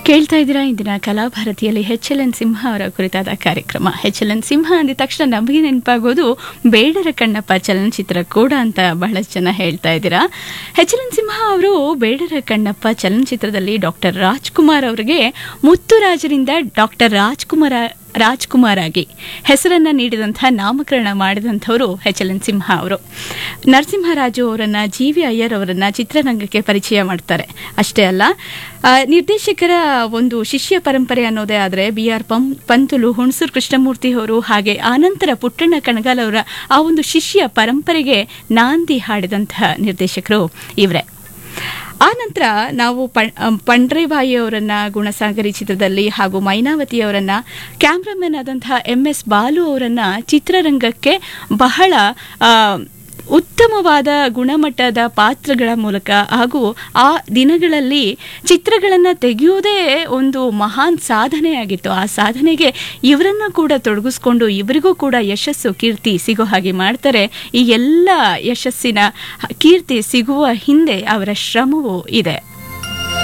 ಕೇಳ್ತಾ ಇದ್ದೀರಾ ಇಂದಿನ ಕಲಾಭಾರತಿಯಲ್ಲಿ ಎಚ್ ಎಲ್ ಎನ್ ಸಿಂಹ ಅವರ ಕುರಿತಾದ ಕಾರ್ಯಕ್ರಮ ಎಚ್ ಎಲ್ ಎನ್ ಸಿಂಹ ಅಂದಿದ ತಕ್ಷಣ ನಮಗೆ ನೆನಪಾಗೋದು ಬೇಡರ ಕಣ್ಣಪ್ಪ ಚಲನಚಿತ್ರ ಕೂಡ ಅಂತ ಬಹಳಷ್ಟು ಜನ ಹೇಳ್ತಾ ಇದ್ದೀರಾ ಎಚ್ ಎಲ್ ಎನ್ ಸಿಂಹ ಅವರು ಬೇಡರ ಕಣ್ಣಪ್ಪ ಚಲನಚಿತ್ರದಲ್ಲಿ ಡಾಕ್ಟರ್ ರಾಜ್ಕುಮಾರ್ ಅವರಿಗೆ ಮುತ್ತುರಾಜರಿಂದ ಡಾಕ್ಟರ್ ರಾಜ್ಕುಮಾರ ರಾಜ್ಕುಮಾರ್ ಆಗಿ ಹೆಸರನ್ನ ನೀಡಿದಂತಹ ನಾಮಕರಣ ಮಾಡಿದಂಥವರು ಎಚ್ ಎಲ್ ಎನ್ ಸಿಂಹ ಅವರು ನರಸಿಂಹರಾಜು ಅವರನ್ನ ಜಿ ವಿ ಅಯ್ಯರ್ ಅವರನ್ನ ಚಿತ್ರರಂಗಕ್ಕೆ ಪರಿಚಯ ಮಾಡ್ತಾರೆ ಅಷ್ಟೇ ಅಲ್ಲ ಆ, ನಿರ್ದೇಶಕರ ಒಂದು ಶಿಷ್ಯ ಪರಂಪರೆ ಅನ್ನೋದೇ ಆದರೆ ಬಿ ಆರ್ ಪಂ ಪಂತುಲು ಹುಣಸೂರು ಕೃಷ್ಣಮೂರ್ತಿ ಅವರು ಹಾಗೆ ಆನಂತರ ಪುಟ್ಟಣ್ಣ ಕಣಗಾಲ್ ಅವರ ಆ ಒಂದು ಶಿಷ್ಯ ಪರಂಪರೆಗೆ ನಾಂದಿ ಹಾಡಿದಂತಹ ನಿರ್ದೇಶಕರು ಇವರೇ ಆ ನಂತರ ನಾವು ಪಂಡ್ರೇಬಾಯಿ ಅವರನ್ನ ಗುಣಸಾಗರಿ ಚಿತ್ರದಲ್ಲಿ ಹಾಗೂ ಮೈನಾವತಿ ಅವರನ್ನ ಕ್ಯಾಮ್ರಾಮನ್ ಆದಂತಹ ಎಂ ಎಸ್ ಬಾಲು ಅವರನ್ನ ಚಿತ್ರರಂಗಕ್ಕೆ ಬಹಳ ಆ, ಉತ್ತಮವಾದ ಗುಣಮಟ್ಟದ ಪಾತ್ರಗಳ ಮೂಲಕ ಹಾಗೂ ಆ ದಿನಗಳಲ್ಲಿ ಚಿತ್ರಗಳನ್ನು ತೆಗೆಯುವುದೇ ಒಂದು ಮಹಾನ್ ಸಾಧನೆಯಾಗಿತ್ತು ಆ ಸಾಧನೆಗೆ ಇವರನ್ನ ಕೂಡ ತೊಡಗಿಸ್ಕೊಂಡು ಇವರಿಗೂ ಕೂಡ ಯಶಸ್ಸು ಕೀರ್ತಿ ಸಿಗೋ ಹಾಗೆ ಮಾಡ್ತಾರೆ ಈ ಎಲ್ಲ ಯಶಸ್ಸಿನ ಕೀರ್ತಿ ಸಿಗುವ ಹಿಂದೆ ಅವರ ಶ್ರಮವೂ ಇದೆ